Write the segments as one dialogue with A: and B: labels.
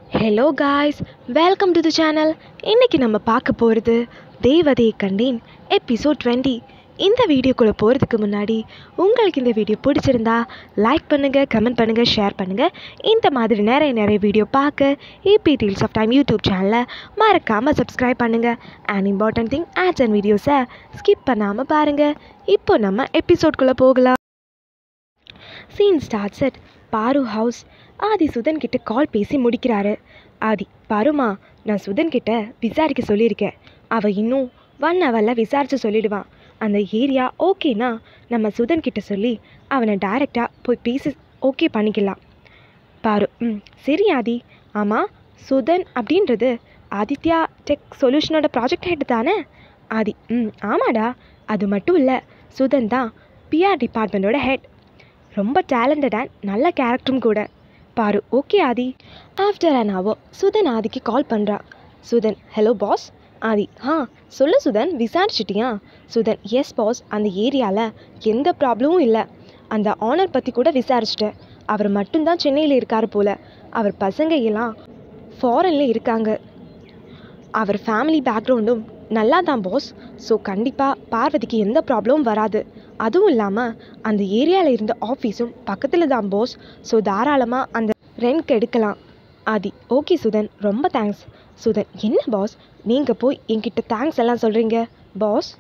A: hello guys welcome to the channel இன்றைக்கி நம்ம பார்க்க போகிறது தேவதையை கண்டேன் எபிசோட் டுவெண்ட்டி இந்த வீடியோக்குள்ளே போகிறதுக்கு முன்னாடி உங்களுக்கு இந்த வீடியோ பிடிச்சிருந்தா லைக் பண்ணுங்கள் கமெண்ட் பண்ணுங்கள் ஷேர் பண்ணுங்கள் இந்த மாதிரி நிறைய நிறைய வீடியோ பார்க்க AB deals of time YouTube சேனலை மறக்காமல் சப்ஸ்கிரைப் பண்ணுங்கள் and important thing ads and வீடியோஸை ஸ்கிப் பண்ணாமல் பாருங்கள் இப்போ நம்ம எபிசோட்குள்ளே போகலாம் scene starts at Paaru house Aadhi Sudhan கிட்ட கால் பேசி முடிக்கிறாரு ஆதி பாருமா நான் சுதன் கிட்ட விசாரிக்க சொல்லியிருக்கேன் அவள் இன்னும் ஒன் ஹவரில் விசாரித்து சொல்லிடுவான் அந்த ஏரியா ஓகேனா நம்ம சுதன் கிட்ட சொல்லி அவனை டைரெக்டாக போய் பேசி ஓகே பண்ணிக்கலாம் பாரு ம் சரி ஆதி ஆமாம் சுதன் அப்படின்றது ஆதித்யா டெக் சொல்யூஷனோட ப்ராஜெக்ட் ஹெட் தானே ஆதி ம் ஆமாடா அது மட்டும் இல்லை சுதன் தான் பிஆர் டிபார்ட்மெண்ட்டோட ஹெட் ரொம்ப டேலண்டட் அண்ட் நல்ல கேரக்டரும் கூட பாரு okay Aadhi after an hour Sudhan ஆதிக்கு கால் பண்ணுறான் சுதன் ஹலோ பாஸ் ஆதி ஆ சொல்லு சுதன் விசாரிச்சிட்டியா சுதன் எஸ் பாஸ் அந்த ஏரியாவில் எந்த ப்ராப்ளமும் இல்லை அந்த ஆனர் பற்றி கூட விசாரிச்சிட்டேன் அவர் மட்டும்தான் சென்னையில் இருக்கார் போல் அவர் பசங்க எல்லாம் ஃபாரினில் இருக்காங்க அவர் ஃபேமிலி பேக்ரவுண்டும் நல்லா தான் பாஸ் ஸோ கண்டிப்பாக பார்வதிக்கு எந்த ப்ராப்ளமும் வராது அதுவும் இல்லாமல் அந்த ஏரியாவில் இருந்த ஆஃபீஸும் பக்கத்தில் தான் பாஸ் ஸோ தாராளமாக அந்த ரெண்ட்க்கு எடுக்கலாம் ஆதி ஓகே சுதன் ரொம்ப தேங்க்ஸ் சுதன் என்ன பாஸ் நீங்கள் போய் என்கிட்ட தேங்க்ஸ் எல்லாம் சொல்கிறீங்க பாஸ்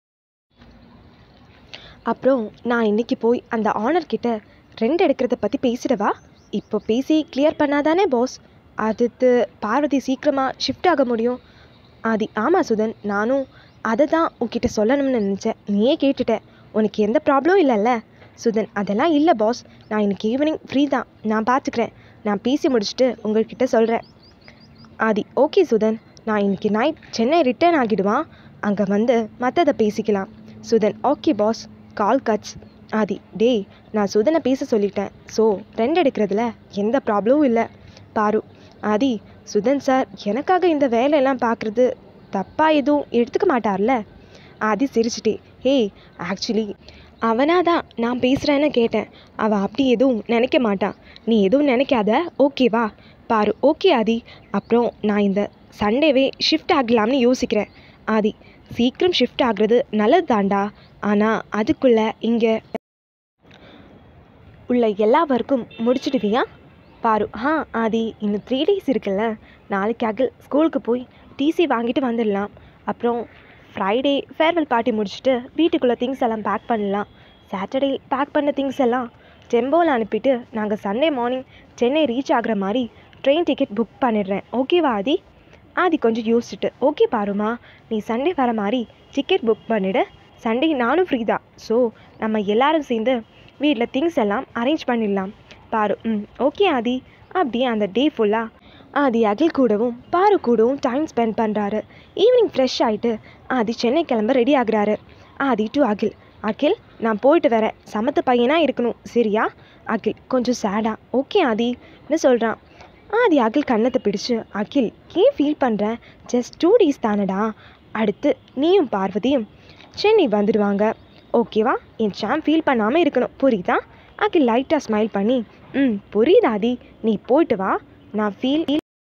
A: அப்புறம் நான் இன்னைக்கு போய் அந்த ஆனர் கிட்ட ரெண்ட் எடுக்கிறத பற்றி பேசிடவா இப்போ பேசி கிளியர் பண்ணாதானே பாஸ் அடுத்து பார்வதி சீக்கிரமாக ஷிஃப்ட் ஆக முடியும் ஆதி ஆமாம் சுதன் நானும் அதை தான் உன்கிட்ட சொல்லணும்னு நினச்சேன் நீயே கேட்டுட்ட உனக்கு எந்த ப்ராப்ளமும் இல்லைல்ல சுதன் அதெல்லாம் இல்லை பாஸ் நான் இன்னைக்கு ஈவினிங் ஃப்ரீ தான் நான் பார்த்துக்கிறேன் நான் பேசி முடிச்சுட்டு உங்கள்கிட்ட சொல்கிறேன் ஆதி ஓகே சுதன் நான் இன்னைக்கு நைட் சென்னை ரிட்டர்ன் ஆகிடுவான் அங்கே வந்து மற்றதை பேசிக்கலாம் Sudhan okay boss call cuts Aadhi டேய் நான் சுதனை பேச சொல்லிட்டேன் ஸோ ரெண்ட் எடுக்கிறதுல எந்த ப்ராப்ளமும் இல்லை பாரு ஆதி சுதன் சார் எனக்காக இந்த வேலையெல்லாம் பார்க்குறது தப்பாக எதுவும் எடுத்துக்க மாட்டார்ல ஆதி சிரிச்சிட்டே ஹே ஆக்சுவலி அவனாக தான் நான் பேசுகிறேன்னு கேட்டேன் அவள் அப்படி எதுவும் நினைக்க மாட்டான் நீ எதுவும் நினைக்காத ஓகேவா பாரு ஓகே ஆதி அப்புறம் நான் இந்த சண்டேவே ஷிஃப்ட் ஆகலாம்னு யோசிக்கிறேன் ஆதி சீக்கிரம் ஷிஃப்ட் ஆகுறது நல்லது தாண்டா ஆனால் அதுக்குள்ளே இங்கே உள்ள எல்லா ஒர்க்கும் முடிச்சிடுவியா பாரு ஆ ஆதி இன்னும் த்ரீ டேஸ் இருக்குல்ல நாளைக்கு அகில் ஸ்கூலுக்கு போய் டிசி வாங்கிட்டு வந்துடலாம் அப்புறம் ஃப்ரைடே ஃபேர்வெல் பார்ட்டி முடிச்சுட்டு வீட்டுக்குள்ளே திங்ஸ் எல்லாம் பேக் பண்ணலாம் சாட்டர்டே பேக் பண்ண திங்ஸ் எல்லாம் டெம்போவில் அனுப்பிட்டு நாங்கள் சண்டே மார்னிங் சென்னை ரீச் ஆகுற மாதிரி ட்ரெயின் டிக்கெட் புக் பண்ணிடுறேன் ஓகேவா ஆதி ஆதி கொஞ்சம் யோசிச்சுட்டு ஓகே பாருமா நீ சண்டே வர மாதிரி டிக்கெட் புக் பண்ணிவிடு சண்டே நானும் ஃப்ரீ தான் ஸோ நம்ம எல்லாரும் சேர்ந்து வீட்டில் திங்ஸ் எல்லாம் அரேஞ்ச் பண்ணிடலாம் பாரு ம் ஓகே ஆதி அப்படியே அந்த டே ஃபுல்லாக ஆதி அகில் கூடவும் பாரு கூடவும் டைம் ஸ்பெண்ட் பண்ணுறாரு ஈவினிங் ஃப்ரெஷ் ஆகிட்டு ஆதி சென்னை கிளம்ப ரெடி ஆகுறாரு ஆதி டு அகில் அகில் நான் போயிட்டு வரேன் சமத்து பையனாக இருக்கணும் சரியா அகில் கொஞ்சம் சேடா ஓகே ஆதின்னு சொல்கிறான் ஆதி அகில் கண்ணத்தை பிடிச்சு அகில் ஏன் ஃபீல் பண்ணுற ஜஸ்ட் டூ டேஸ் தானடா அடுத்து நீயும் பார்வதியும் சென்னை வந்துடுவாங்க ஓகேவா என் சாம் ஃபீல் பண்ணாமல் இருக்கணும் புரியுதா அகில் லைட்டாக ஸ்மைல் பண்ணி ம் புரியுது ஆதி நீ போயிட்டு வா நான் ஃபீல்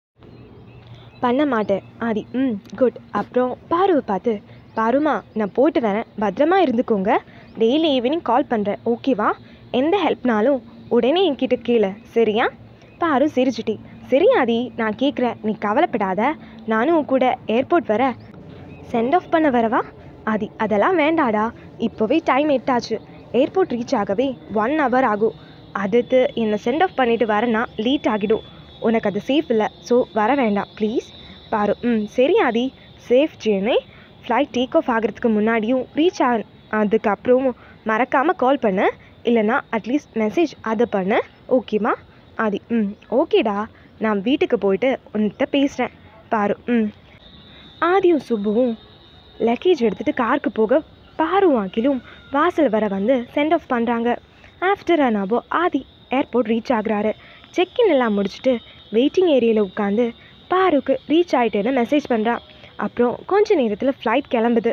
A: பண்ண மாட்டேன் ஆதி ம் குட் அப்புறம் பாருவை பார்த்து பாருமா நான் போயிட்டு வரேன் பத்திரமா இருந்துக்கோங்க டெய்லி ஈவினிங் கால் பண்ணுறேன் ஓகேவா எந்த ஹெல்ப்னாலும் உடனே என்கிட்ட கேளு சரியா பாரு சிரிச்சிட்டி சரி ஆதி நான் கேட்குறேன் நீ கவலைப்படாத நானும் உன் கூட ஏர்போர்ட் வர சென்ட் ஆஃப் பண்ண வரவா ஆதி அதெல்லாம் வேண்டாடா இப்போவே டைம் எட்டாச்சு ஏர்போர்ட் ரீச் ஆகவே ஒன் ஹவர் ஆகும் அடுத்து என்னை சென்ட் ஆஃப் பண்ணிட்டு வரேன்னா லேட் ஆகிடும் உனக்கு அது சேஃப் இல்லை ஸோ வர வேண்டாம் ப்ளீஸ் பாரு ம் சரி Aadhi safe journey flight take off ஆகிறதுக்கு முன்னாடியும் ரீச் ஆ அதுக்கப்புறமும் மறக்காமல் கால் பண்ணு இல்லைனா அட்லீஸ்ட் மெசேஜ் அதை பண்ணு ஓகேவா ஆதி ம் ஓகேடா நான் வீட்டுக்கு போயிட்டு உன்கிட்ட பேசுகிறேன் பாரு ம் ஆதியும் சுப்புவும் லக்கேஜ் எடுத்துகிட்டு காருக்கு போக பாரும் அகிலும் வாசல் வர வந்து சென்ட் ஆஃப் பண்ணுறாங்க after an hour Aadhi airport reach ஆகுறாரு செக்இன் எல்லாம் முடிச்சுட்டு வெயிட்டிங் ஏரியாவில் உட்காந்து பாருக்கு ரீச் ஆகிட்டேன்னு மெசேஜ் பண்ணுறான் அப்புறம் கொஞ்ச நேரத்தில் ஃப்ளைட் கிளம்புது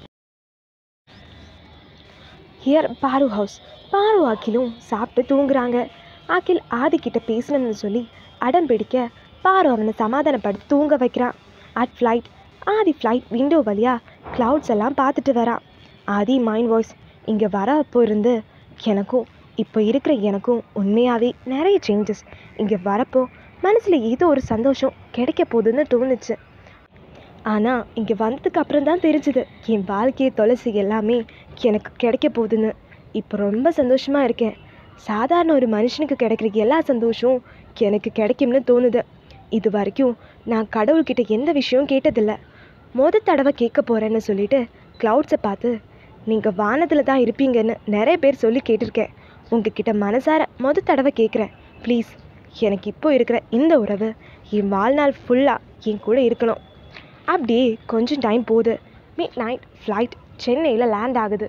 A: ஹியர் பாரு ஹவுஸ் பாரு அகிலும் சாப்பிட்டு தூங்குறாங்க அகில் ஆதிக்கிட்ட பேசணும்னு சொல்லி அடம் பிடிக்க பாரு அவனை சமாதானப்படுத்தி தூங்க வைக்கிறான் at flight Aadhi flight window வழியாக க்ளவுட்ஸ் எல்லாம் பார்த்துட்டு வரான் ஆதி மைண்ட் வாய்ஸ் இங்கே வர அப்போ இருந்து எனக்கும் இப்போ இருக்கிற எனக்கும் உண்மையாகவே நிறைய சேஞ்சஸ் இங்கே வரப்போ மனசில் ஏதோ ஒரு சந்தோஷம் கிடைக்க போகுதுன்னு தோணுச்சு ஆனால் இங்கே வந்ததுக்கு அப்புறம் தான் தெரிஞ்சுது என் வாழ்க்கையை தொலைச்சி எல்லாமே எனக்கு கிடைக்க போகுதுன்னு இப்போ ரொம்ப சந்தோஷமாக இருக்கேன் சாதாரண ஒரு மனுஷனுக்கு கிடைக்கிற எல்லா சந்தோஷமும் எனக்கு கிடைக்கும்னு தோணுது இது வரைக்கும் நான் கடவுள்கிட்ட எந்த விஷயம் கேட்டதில்ல மொத தடவை கேட்க போகிறேன்னு சொல்லிட்டு க்ளவுட்ஸை பார்த்து நீங்கள் வானத்தில் தான் இருப்பீங்கன்னு நிறைய பேர் சொல்லி கேட்டிருக்கேன் உங்ககிட்ட மனசார மொத தடவை கேட்குறேன் ப்ளீஸ் எனக்கு இப்போ இருக்கிற இந்த உறவு என் வாழ்நாள் ஃபுல்லாக என் கூட இருக்கணும் அப்படியே கொஞ்சம் டைம் போகுது மிட் நைட் ஃப்ளைட் சென்னையில் லேண்ட் ஆகுது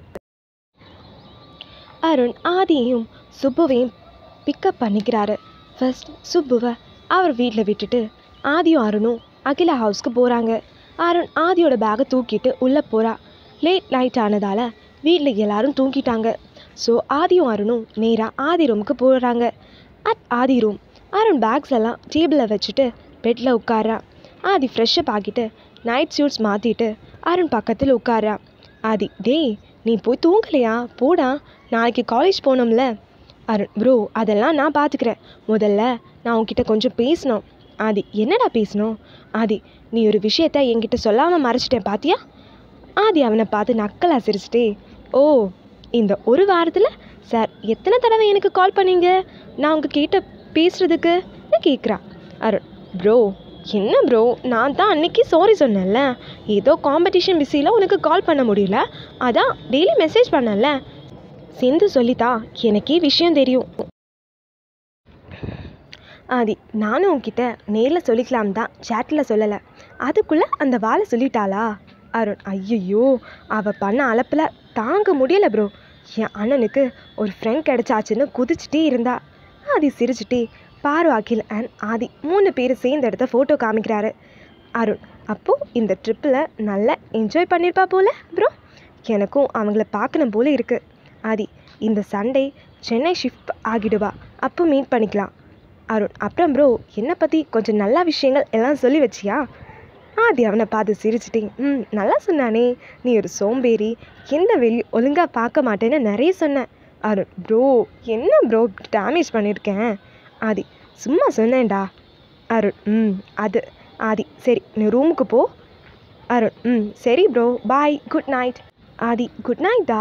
A: அருண் ஆதியையும் சுப்புவையும் பிக்கப் பண்ணிக்கிறாரு ஃபர்ஸ்ட் சுப்புவை அவர் வீட்டில் விட்டுட்டு ஆதியும் அருணும் அகிலா ஹவுஸ்க்கு போகிறாங்க அருண் ஆதியோட பேக்கை தூக்கிட்டு உள்ளே போகிறா லேட் நைட் ஆனதால் வீட்டில் எல்லாரும் தூங்கிட்டாங்க ஸோ ஆதியும் அருணும் நேராக ஆதி ரூமுக்கு போகிறாங்க at Aadhi room Arun bags எல்லாம் டேபிளில் வச்சுட்டு பெட்டில் உட்கார்றான் ஆதி ஃப்ரெஷ்ஷப் ஆகிட்டு நைட் சூட்ஸ் மாற்றிட்டு அருண் பக்கத்தில் உட்கார்றான் ஆதி டேய் நீ போய் தூங்கலையா போடா நாளைக்கு காலேஜ் போகணும்ல அருண் ப்ரோ அதெல்லாம் நான் பார்த்துக்கிறேன் முதல்ல நான் உன்கிட்ட கொஞ்சம் பேசணும் ஆதி என்னடா பேசணும் ஆதி நீ ஒரு விஷயத்த என்கிட்ட சொல்லாமல் மறைச்சிட்டேன் பாத்தியா ஆதி அவனை பார்த்து நக்கலா சிரிச்சிட்டே ஓ இந்த ஒரு வாரத்தில் சார் எத்தனை தடவை எனக்கு கால் பண்ணீங்க நான் உங்ககிட்ட பேசுகிறதுக்கு கேட்குறா அருண் ப்ரோ என்ன ப்ரோ நான் தான் அன்னைக்கு சாரி சொன்னேன்ல ஏதோ காம்படிஷன் பிஸியில் உனக்கு கால் பண்ண முடியல அதான் டெய்லி மெசேஜ் பண்ணல சிந்து சொல்லித்தா எனக்கே விஷயம் தெரியும் ஆதி நானும் உன்கிட்ட நேரில் சொல்லிக்கலாம் தான் சேட்டில் சொல்லலை அதுக்குள்ளே அந்த வாளை சொல்லிட்டாளா அருண் ஐயையோ அவள் பண்ண அலப்பில் தாங்க முடியல ப்ரோ என் அண்ணனுக்கு ஒரு ஃப்ரெண்ட் கிடைச்சாச்சுன்னு குதிச்சுட்டே இருந்தா ஆதி சிரிச்சுட்டே பாரு அகில் அண்ட் ஆதி மூணு பேர் சேர்ந்து எடுத்த ஃபோட்டோ காமிக்கிறாரு அருண் அப்போது இந்த ட்ரிப்பில் நல்லா என்ஜாய் பண்ணியிருப்பா போல ப்ரோ எனக்கும் அவங்கள பார்க்கணும் போல இருக்கு ஆதி இந்த சண்டே சென்னை ஷிஃப்ட் ஆகிடுவா அப்போ மீட் பண்ணிக்கலாம் அருண் அப்புறம் ப்ரோ என்னை பற்றி கொஞ்சம் நல்ல விஷயங்கள் எல்லாம் சொல்லி வச்சியா ஆதி அவனை பார்த்து சிரிச்சிட்டே ம் நல்லா சொன்னானே நீ ஒரு சோம்பேறி எந்த வெளி ஒழுங்காக பார்க்க மாட்டேன்னு நிறைய சொன்னேன் அருண் ப்ரோ என்ன ப்ரோ டேமேஜ் பண்ணியிருக்கேன் ஆதி சும்மா சொன்னேன்டா அருண் ம் அது ஆதி சரி நீ ரூமுக்கு போ அருண் ம் சரி bro bye good night Aadhi good நைட்டா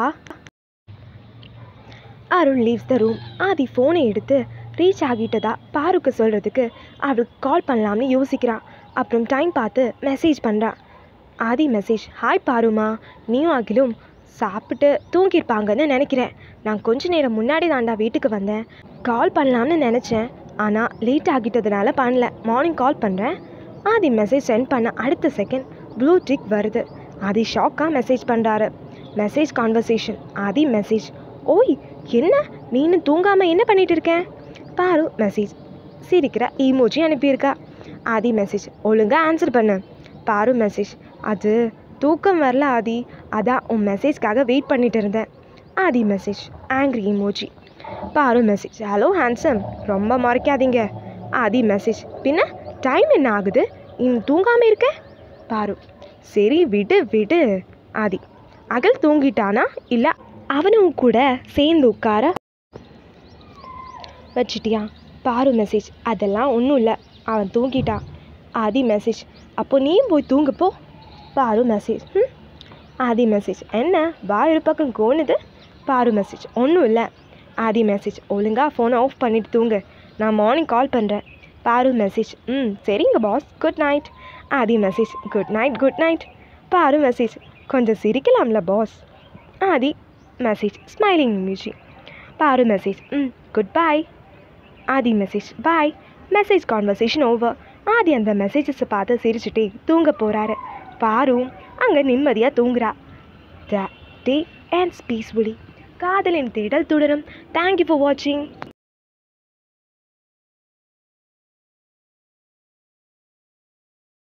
A: Arun leaves the room Aadhi ஃபோனை எடுத்து ரீச் ஆகிட்டதா பாருக்கு சொல்கிறதுக்கு அவளுக்கு கால் பண்ணலாம்னு யோசிக்கிறான் அப்புறம் டைம் பார்த்து மெசேஜ் பண்ணுறான் ஆதி மெசேஜ் ஹாய் பாருமா நீயும் அகிலும் சாப்பிட்டு தூங்கியிருப்பாங்கன்னு நினைக்கிறேன் நான் கொஞ்ச நேரம் முன்னாடி தாண்டா வீட்டுக்கு வந்தேன் கால் பண்ணலாம்னு நினச்சேன் ஆனால் லேட் ஆகிட்டதுனால பண்ணல மார்னிங் கால் பண்ணுறேன் ஆதி மெசேஜ் சென்ட் பண்ண அடுத்த செகண்ட் ப்ளூ டிக் வருது ஆதி ஷாக்காக மெசேஜ் பண்ணுறாரு மெசேஜ் கான்வர்சேஷன் ஆதி மெசேஜ் ஓய் என்ன நீனு தூங்காமல் என்ன பண்ணிட்டு இருக்கேன் பாரு மெசேஜ் சிரிக்கிற ஈமோஜி அனுப்பியிருக்கா ஆதி மெசேஜ் ஒழுங்காக ஆன்சர் பண்ணு பாரு மெசேஜ் அது தூக்கம் வரல ஆதி அதான் உன் மெசேஜ்க்காக வெயிட் பண்ணிட்டு இருந்தேன் ஆதி மெசேஜ் ஆங்க்ரி இமோஜி பாரு மெசேஜ் ஹலோ ஹேண்ட்ஸம் ரொம்ப மறைக்காதீங்க ஆதி மெசேஜ் பின்ன டைம் என்ன ஆகுது இன்னும் தூங்காமல் இருக்க பாரு சரி விடு விடு ஆதி அகல் தூங்கிட்டானா இல்லை அவனும் கூட சேர்ந்து உட்கார வச்சிட்டியா பாரு மெசேஜ் அதெல்லாம் ஒன்றும் இல்லை அவன் தூங்கிட்டான் ஆதி மெசேஜ் அப்போ நீயும் போய் தூங்கு போ பாரு மெசேஜ் ம் ஆதி மெசேஜ் என்ன வா இரு பக்கம் கோணுது பாரு மெசேஜ் ஒன்றும் இல்லை ஆதி மெசேஜ் ஒழுங்காக ஃபோனை ஆஃப் பண்ணிட்டு தூங்கு நான் மார்னிங் கால் பண்ணுறேன் பாரு மெசேஜ் ம் சரிங்க boss good night Aadhi message good night good night பாரு மெசேஜ் கொஞ்சம் சிரிக்கலாம்ல boss Aadhi message smiling emoji பாரு மெசேஜ் ம் good bye Aadhi message bye message conversation over Aadhi அந்த மெசேஜஸை பார்த்து சிரிச்சுட்டே தூங்க போகிறாரு பாரு அங்கே நிம்மதியாக தூங்குறா த டே அண்ட் பீஸ்ஃபுல்லி காதலின் தேடல் தொடரும் தேங்க்யூ ஃபார் வாட்சிங்